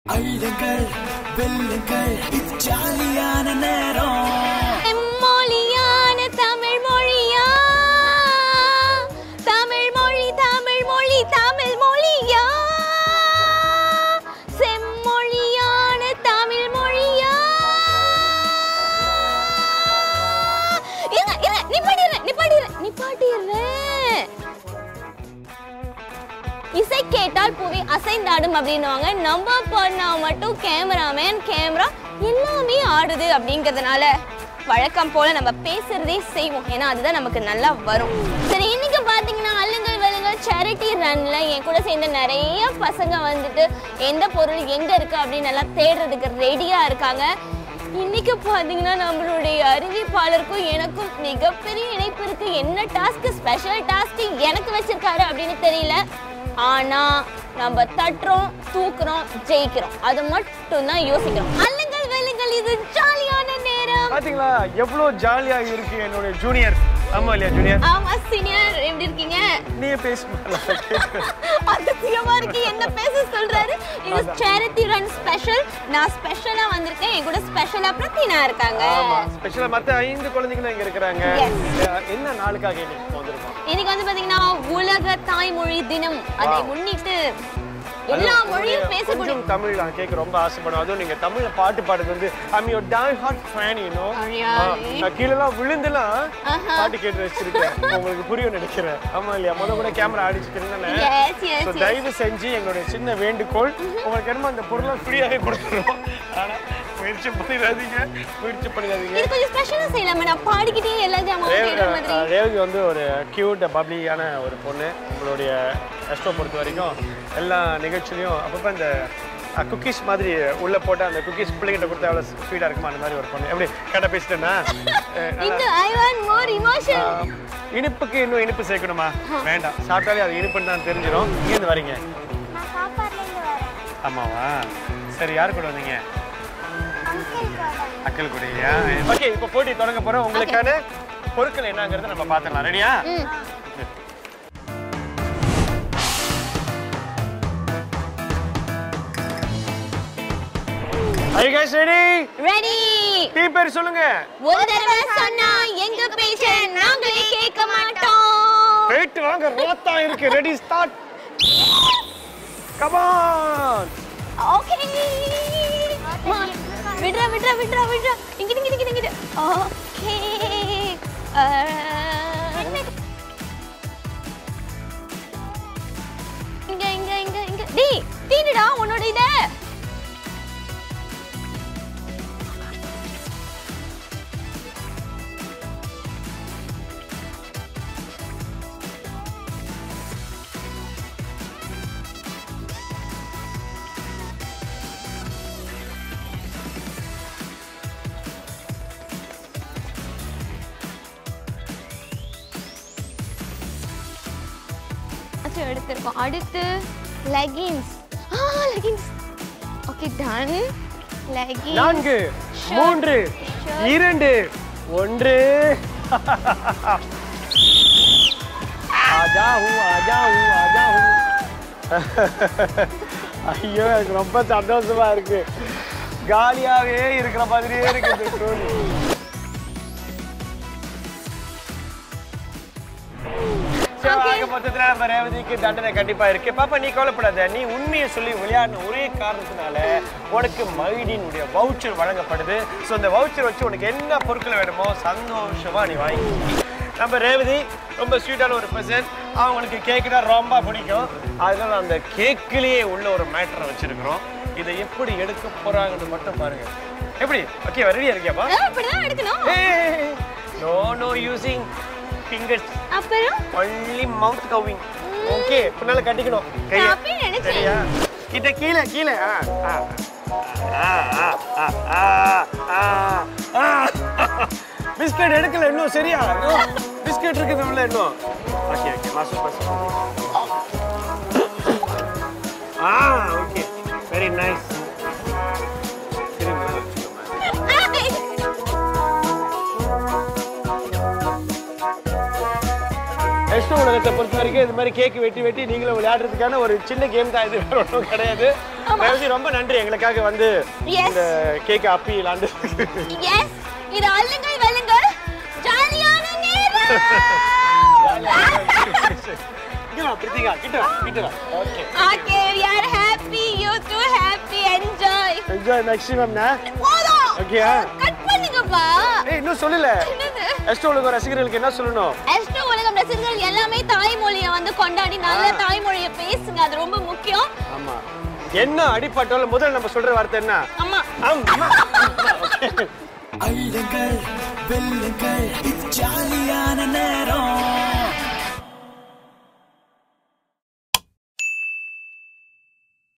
அள்ளுங்கள் வெல்லுங்கள் இது ஜாலியான நேரம் செம்மொழியான தமிழ் மொழியா தமிழ் மொழி தமிழ் மொழி தமிழ் மொழியா செம்மொழியான தமிழ் மொழியா இருங்க இருங்க நிப்பாட்டிடுறேன் நிப்பாட்டிடுறேன் நிப்பாட்டிடுறேன் இசை கேட்டால் புவி அசைந்தாடும் அப்படின்னுவாங்க நம்ம பண்ணா மட்டும் கேமராமேன் கேமரா எல்லாமே ஆடுது அப்படிங்கிறதுனால வழக்கம் போல நம்ம பேசுறதே செய்வோம் ஏன்னா அதுதான் நமக்கு நல்லா வரும் சரி இன்னைக்கு பாத்தீங்கன்னா அள்ளுங்கள் வெல்லுங்கள் சேரிட்டி ரன்ல என் கூட சேர்ந்த நிறைய பசங்க வந்துட்டு எந்த பொருள் எங்க இருக்கு அப்படின்னு எல்லாம் தேடுறதுக்கு ரெடியா இருக்காங்க இன்னைக்கு பாத்தீங்கன்னா நம்மளுடைய அறிவிப்பாளருக்கும் எனக்கும் மிகப்பெரிய இணைப்பு இருக்கு என்ன டாஸ்க் ஸ்பெஷல் டாஸ்க் எனக்கு வச்சிருக்காரு அப்படின்னு தெரியல ஆனா நம்ம தட்டுறோம் தூக்குறோம் ஜெயிக்கிறோம் அது மட்டும் தான் யோசிக்கிறோம் அல்லுங்கள் வெல்லுங்கள் இது ஜாலியான நேரம் பாத்தீங்களா எவ்வளவு ஜாலியா இருக்கு என்னுடைய ஜூனியர் ஆமா இல்லையா ஜூனியர் ஆமா சீனியர் எப்படி இருக்கீங்க நீ பேசுமா அதிசயமா இருக்கு என்ன பேச சொல்றாரு இது சேரிட்டி ரன் ஸ்பெஷல் நான் ஸ்பெஷலா வந்திருக்கேன் என் கூட ஸ்பெஷலா பிரத்தினா இருக்காங்க ஆமா ஸ்பெஷலா மத்த ஐந்து குழந்தைங்களும் இங்க இருக்கிறாங்க Yes. என்ன நாளுக்காக இன்னைக்கு வந்திருக்கோம் இன்னைக்கு வந்து பாத்தீங்கன்னா உலக தாய்மொழி தினம் அதை Wow. முன்னிட்டு எல்லா அதுவும் மொழியும் உங்களுடைய பேசக்கூடிய கொஞ்சம் தமிழ் நான் கேட்க ரொம்ப ஆசைப்படுவேன் அதுவும் நீங்க தமிழ்ல பாட்டு பாடுறது வந்து I'm your die hard fan you know Really? நான் கீழலாம் விழுந்துலாம் ஆஹா. பாட்டு கேட்டு வச்சிருக்கேன் உங்களுக்கு புரியும் நினைக்கிறேன் ஆமா இல்லையா முத கூட கேமரா ஆடிச்சுக்கிறேன் Yes, yes, So, yes. தயவு செஞ்சு எங்களுடைய சின்ன வேண்டுகோள் உங்களுக்கு என்னமோ அந்த பொருளை ஃப்ரீயாவே கொடுத்துருவோம் ஆனா முயற்சி பண்ணிடாதீங்க முயற்சி பண்ணிடாதீங்க இது கொஞ்சம் ஸ்பெஷலா செய்யலாமே நான் பாடிக்கிட்டே எல்லா ஜாமாவும் தேடுற ரேவதி மாதிரி ரேவதி வந்து ஒரு கியூட் பப்ளியான ஒரு பொண்ணு உங்களுடைய எஸ்டோ பொறுத்த வரைக்கும் எல்லா நிகழ்ச்சிலையும் அப்பப்போ இந்த குக்கீஸ் மாதிரி உள்ள போட்டு அந்த குக்கீஸ் பிள்ளைகிட்ட கொடுத்தா எவ்வளோ ஸ்வீட்டாக இருக்குமா அந்த மாதிரி ஒரு பொண்ணு எப்படி கரெக்டாக பேசிட்டேன்னா அஹ், நல்லா- இன்னும் ஐ வாண்ட் மோர் இமோஷன் ஆஹ், இனிப்புக்கு இன்னும் இனிப்பு சேர்க்கணுமா வேண்டாம் சாப்பிட்டாலே அது இனிப்புன்னு தான் தெரிஞ்சிடும் இங்கேருந்து வரீங்க நான் சாப்பாடுலேருந்து வரேன் ஆமாவா சரி யார் கூட வந்தீங்க அங்கிள் கூட அக்கல் கூடயா ஓகே இப்போ போட்டி தொடங்க போறோம் உங்களுக்கான பொருட்கள் என்னங்கிறத நம்ம பார்த்துடலாம் ரெடியா Are you guys ready? Ready டீ பேர் சொல்லுங்க ஒரு தடவை சொன்னா எங்க பேச்ச நாங்களே கேட்க மாட்டோம் வெயிட் வாங்க ரோத்தா இருக்கு ரெடி ஸ்டார்ட் கமான் ஓகே விட்றா விட்றா விட்றா விட்றா இங்கிட்டு இங்கிட்டு இங்கிட்டு இங்கிட்டு ஓகே இங்க இங்க இங்க இங்க டேய் தீண்டுடா உன்னோட இத அச்சோ எடுத்திருக்கோம் அடுத்து லெகின்ஸ் ஆ லெகின்ஸ் ஓகே டன் லெகின்ஸ் நான்கு மூன்று இரண்டு ஒன்று ஆஜா ஹூ ஆஜா ஹூ ஆஜா ஹூ ஐயோ எனக்கு ரொம்ப சந்தோஷமா இருக்கு காலியாவே இருக்கிற மாதிரியே இருக்கு இந்த தோனி So, ஆக மொத்தத்துல நம்ம ரேவதிக்கு தண்டனை கண்டிப்பா இருக்கு பாப்பா நீ கவலைப்படாத நீ உண்மையை சொல்லி விளையாடின ஒரே காரணத்தினால உனக்கு மைடினுடைய வவுச்சர் வழங்கப்படுது ஸோ அந்த வவுச்சர் வச்சு உனக்கு என்ன பொருட்கள் வேணுமோ சந்தோஷமா நீ வாங்கி நம்ம ரேவதி ரொம்ப ஸ்வீட்டான ஒரு பர்சன் அவங்களுக்கு கேக்கு தான் ரொம்ப பிடிக்கும் அதனால அந்த கேக்கிலேயே உள்ள ஒரு மேட்டரை வச்சிருக்கிறோம் இதை எப்படி எடுக்க போறாங்கன்னு மட்டும் பாருங்க எப்படி ஓகே ரெடியா இருக்கியாப்பா அப்படிதான் எடுக்கணும் நோ நோ யூசிங் ஃபிங்கர்ஸ் அப்புறம் ஒன்லி மவுத் கவிங் ஓகே பின்னால கட்டிக்கணும் கையை நான் அப்படியே நினைச்சேன். சரியா கிட்ட கீழே கீழே ஆ ஆ ஆ ஆ ஆ ஆ ஆ பிஸ்கட் எடுக்கல இன்னும் சரியா இன்னும் பிஸ்கட் இருக்குது உள்ள இன்னும் ஓகே ஓகே நான் சூப்பர் ஆ ஓகே வெரி நைஸ் திரும்ப வச்சுக்கோங்க ரெஸ்ட் உலகத்தை பொறுத்த வரைக்கும் இது மாதிரி கேக் வெட்டி வெட்டி நீங்களும் விளையாடுறதுக்கான ஒரு சின்ன கேம் தான் இது வேற ஒன்றும் கிடையாது ரேவதி ரொம்ப நன்றி எங்களுக்காக வந்து Yes. இந்த கேக் அப்பி விளாண்டு எஸ் இது அள்ளுங்கள் வெல்லுங்கள் ஜாலியான நேரம் பிரித்திகா கிட்ட வா, கிட்ட வா okay okay we are happy you too happy enjoy enjoy மேக்ஸிமம்னா போதும் Okay. கட் பண்ணுங்கப்பா ஏய் இன்னும் சொல்லல என்னது எஸ்டோ உலக ரசிகர்களுக்கு என்ன சொல்லணும் எஸ்டோ உலகம் ரசிகர்கள் எல்லாமே தாய்மொழியை வந்து கொண்டாடி நல்ல தாய்மொழியை பேசுங்க அது ரொம்ப முக்கியம் ஆமா என்ன அடிப்பட்டாலும் முதல்ல நம்ம சொல்ற வார்த்தை என்ன ஆமா ஆமா அள்ளுங்கள் வெல்லுங்கள் இது ஜாலியான நேரம்